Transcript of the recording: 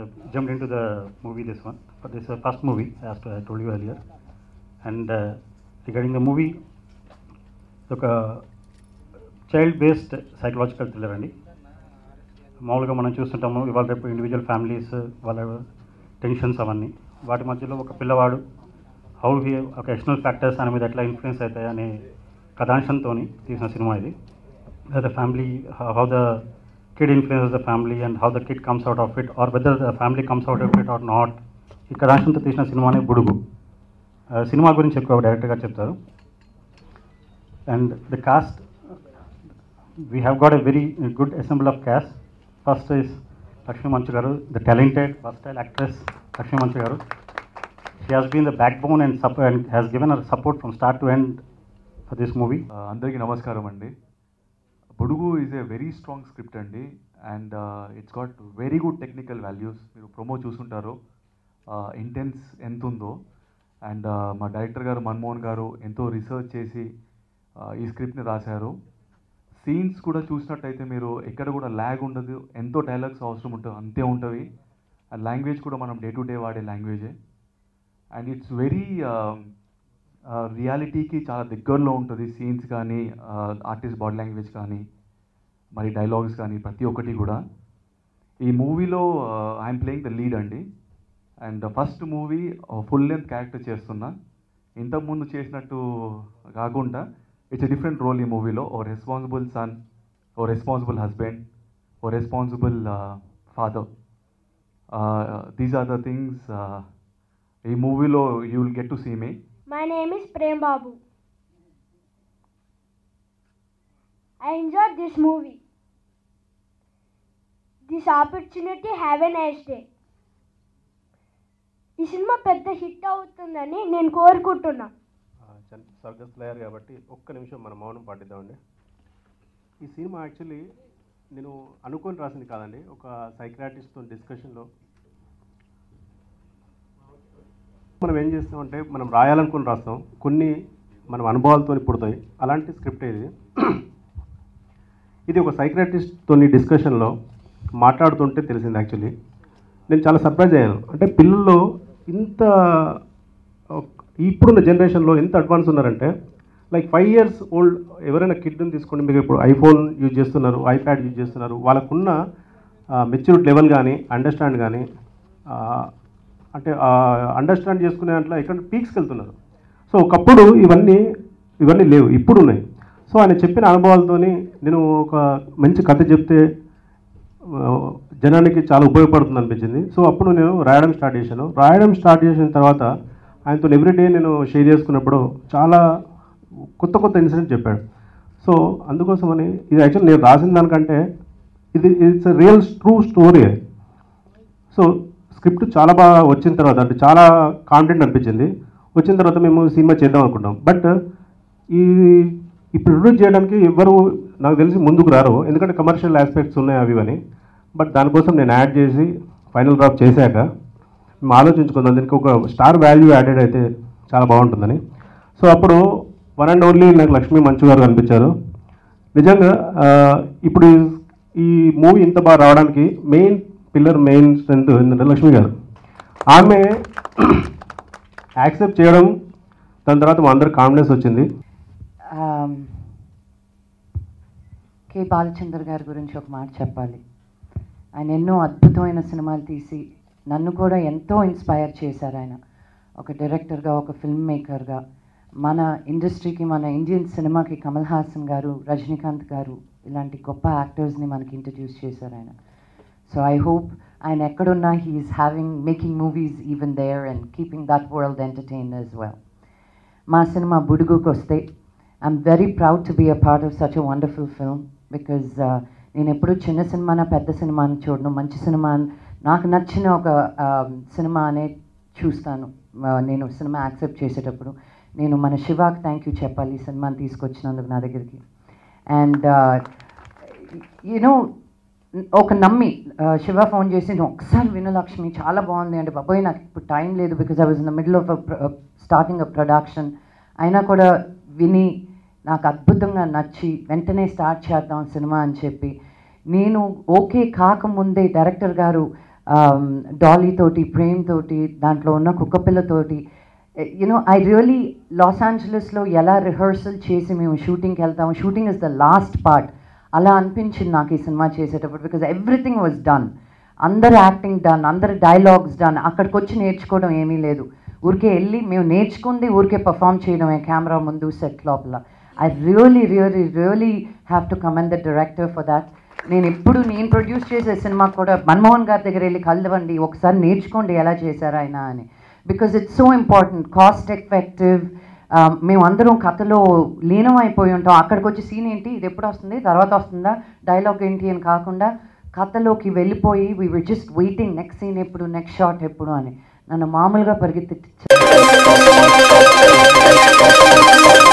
jumped into the movie this one. But this is the first movie, as I told you earlier. And uh, regarding the movie, ఒక child based psychological thriller అండి మామూలుగా మనం చూస్తుంటాము ఇవాళ రేపు individual families వాళ్ళ tensions అవన్నీ వాటి మధ్యలో ఒక పిల్లవాడు హౌ హీ ఒక ఎక్స్టర్నల్ ఫ్యాక్టర్స్ ఆయన మీద ఎట్లా ఇన్ఫ్లుయెన్స్ అవుతాయి అనే కథాంశంతో తీసిన సినిమా ఇది the family how the kid influence the family and how the kid comes out of it or whether the family comes out of it or not ఈ కథాంశంతో తీసిన సినిమానే బుడుగు ఆ, సినిమా గురించి ఎక్కువ డైరెక్ట్గా చెప్తారు and the cast we have got a very good ensemble of cast first is lakshmi manchu garu the talented versatile actress lakshmi manchu garu she has been the backbone and, sup- and has given her support from start to end for this movie ఆ, అందరికీ నమస్కారం అండి Budugu is a very strong script అండి and it's got very good technical values మీరు promo చూసుంటారు intense ఎంత ఉందో and మా డైరెక్టర్ గారు మన్మోహన్ గారు ఎంతో రీసెర్చ్ చేసి ఆ, ఈ స్క్రిప్ట్ని రాశారు సీన్స్ కూడా చూసినట్టయితే మీరు ఎక్కడ కూడా ల్యాగ్ ఉండదు ఎంతో డైలాగ్స్ అవసరం ఉంటుంది అంతే ఉంటుంది ఆ లాంగ్వేజ్ కూడా మనం డే టు డే వాడే లాంగ్వేజే అండ్ ఇట్స్ వెరీ రియాలిటీకి చాలా దగ్గరలో ఉంటుంది సీన్స్ కానీ ఆర్టిస్ట్ బాడీ లాంగ్వేజ్ కానీ మరి డైలాగ్స్ కానీ ప్రతి ఒక్కటి కూడా ఈ మూవీలో ఐఎమ్ ప్లేయింగ్ ద లీడ్ అండి and first movie full length character చేస్తున్నా ఇంతకుముందు చేసినట్టు కాకుండా ఇట్స్ ఎ డిఫరెంట్ రోల్ ఈ మూవీలో ఓ రెస్పాన్సిబుల్ సన్ ఓ రెస్పాన్సిబుల్ హస్బెండ్ ఓ responsible father these are the things ఈ మూవీలో you will get to see me My name is Prem Babu. I enjoyed this movie. This opportunity have a nice day. ఈ cinema పెద్ద hit అవుతుందని నేను కోరుకుంటున్నా స్వర్గస్థులయ్యారు కాబట్టి ఒక్క నిమిషం మనం మౌనం పాటిద్దామండి ఈ సినిమా యాక్చువల్లీ నేను అనుకొని రాసింది కాదండి ఒక సైక్రాటిస్ట్తో డిస్కషన్లో మనం ఏం చేస్తామంటే మనం రాయాలనుకుని రాస్తాం కొన్ని మనం అనుభవాలతో పుడతాయి అలాంటి స్క్రిప్ట్ ఇది ఇది ఒక సైక్రాటిస్ట్తో డిస్కషన్లో మాట్లాడుతుంటే తెలిసింది యాక్చువల్లీ నేను చాలా సర్ప్రైజ్ అయ్యాను అంటే పిల్లల్లో ఇంత ఒక- ఇప్పుడున్న జనరేషన్లో ఎంత అడ్వాన్స్ ఉన్నారంటే లైక్ ఫైవ్ ఇయర్స్ ఓల్డ్ ఎవరైనా కిడ్ని తీసుకోండి మీరు ఇప్పుడు ఐఫోన్ యూజ్ చేస్తున్నారు ఐప్యాడ్ యూజ్ చేస్తున్నారు వాళ్ళకున్న మెచ్యూరిటీ లెవెల్ కానీ అండర్స్టాండ్ కానీ అంటే అండర్స్టాండ్ చేసుకునే దాంట్లో ఎక్కడ పీక్స్కి వెళ్తున్నారు సో ఒకప్పుడు ఇవన్నీ ఇవన్నీ లేవు ఇప్పుడు ఉన్నాయి సో ఆయన చెప్పిన అనుభవాలతోని నేను ఒక మంచి కథ చెప్తే ఆ, జనానికి చాలా ఉపయోగపడుతుంది అనిపించింది సో అప్పుడు నేను రాయడం స్టార్ట్ చేశాను రాయడం స్టార్ట్ చేసిన తర్వాత ఆయనతో ఎవ్రీడే నేను షేర్ చేసుకున్నప్పుడు చాలా కొత్త కొత్త ఇన్సిడెంట్ చెప్పాడు సో అందుకోసమని ఇది యాక్చువల్ నేను రాసిన దానికంటే ఇది it's real true story so script చాలా బాగా వచ్చిన తర్వాత అంటే చాలా కాన్ఫిడెంట్ అనిపించింది వచ్చిన తర్వాత మేము సినిమా చేద్దాం అనుకుంటాం బట్ ఈ ఈ ప్రొడ్యూస్ చేయడానికి ఎవరు నాకు తెలిసి ముందుకు రారు ఎందుకంటే కమర్షియల్ ఆస్పెక్ట్స్ ఉన్నాయి అవి అని బట్ దానికోసం నేను యాడ్ చేసి ఫైనల్ డ్రాప్ చేశాక మేము ఆలోచించుకుందాం దీనికి ఒక స్టార్ వాల్యూ యాడెడ్ అయితే చాలా బాగుంటుందని సో అప్పుడు వన్ అండ్ ఓన్లీ నాకు లక్ష్మీ మంచు గారు కనిపించారు నిజంగా ఆ, ఇప్పుడు ఈ- ఈ మూవీ ఇంత బాగా రావడానికి మెయిన్ పిల్లర్ మెయిన్ స్ట్రెంత్ ఏంటంటే లక్ష్మి గారు ఆమె యాక్సెప్ట్ చేయడం దాని తర్వాత మా అందరికి కాన్ఫిడెన్స్ వచ్చింది ఆమ్, కె బాలచందర్ గారి గురించి ఒక మాట చెప్పాలి ఆయన ఎన్నో అద్భుతమైన సినిమాలు తీసి నన్ను కూడా ఎంతో ఇన్స్పైర్ చేశారు ఆయన ఒక డైరెక్టర్గా ఒక ఫిల్మ్ మేకర్గా మన ఇండస్ట్రీకి మన ఇండియన్ సినిమాకి కమల్ హాసన్ గారు రజనీకాంత్ గారు ఇలాంటి గొప్ప యాక్టర్స్ని మనకి ఇంట్రడ్యూస్ చేశారు ఆయన సో ఐ హోప్ ఆయన ఎక్కడున్నా he's having making movies even there and keeping that world entertain as well మా సినిమా బుడుగుకు వస్తే I'm very proud to be a part of such a wonderful film because నేను ఎప్పుడు చిన్న సినిమానా పెద్ద సినిమాని చూడను మంచి సినిమా నాకు నచ్చిన ఒక సినిమా అనే చూస్తాను Uh, నేను సినిమా యాక్సెప్ట్ చేసేటప్పుడు నేను మన శివాకి థ్యాంక్ యూ చెప్పాలి ఈ సినిమాని తీసుకొచ్చినందుకు నా దగ్గరికి అండ్ యూనో ఒక నమ్మి ఆ, శివ ఫోన్ చేసి నువ్వు ఒకసారి విను లక్ష్మి చాలా బాగుంది అంటే బాబోయ్ నాకు ఇప్పుడు టైం లేదు because I was in the middle of starting a production అయినా కూడా విని నాకు అద్భుతంగా నచ్చి వెంటనే స్టార్ట్ చేద్దాం సినిమా అని చెప్పి నేను ఓకే కాకముందే డైరెక్టర్ గారు డాలీ తోటి ప్రేమ్ తోటి దాంట్లో ఉన్న కుక్కపిల్లతోటి యునో ఐ రియలీ లాస్ ఏంజలస్లో ఎలా రిహర్సల్ చేసి మేము షూటింగ్కి వెళ్తాము shooting is the last part అలా అనిపించింది నాకు ఈ సినిమా చేసేటప్పుడు బికాజ్ ఎవ్రీథింగ్ వాజ్ డన్ అందరు యాక్టింగ్ డన్ అందరు డైలాగ్స్ డన్ అక్కడికి వచ్చి నేర్చుకోవడం ఏమీ లేదు ఊరికే వెళ్ళి మేము నేర్చుకుంది ఊరికే పర్ఫామ్ చేయడమే కెమెరా ముందు సెట్ లోపల I really really really have to commend the director for that నేను ఎప్పుడు నేను ప్రొడ్యూస్ చేసే సినిమా కూడా మన్మోహన్ గారి దగ్గర వెళ్ళి కలవండి ఒకసారి నేర్చుకోండి ఎలా చేశారు ఆయన అని because it's so important cost effective మేము అందరం కథలో లీనం అయిపోయి ఉంటాం అక్కడికి వచ్చి సీన్ ఏంటి ఇది ఎప్పుడు వస్తుంది తర్వాత వస్తుందా డైలాగ్ ఏంటి అని కాకుండా కథలోకి వెళ్ళిపోయి we were just waiting next scene ఎప్పుడు నెక్స్ట్ షాట్ ఎప్పుడు అని నన్ను మామూలుగా పరిగెత్తి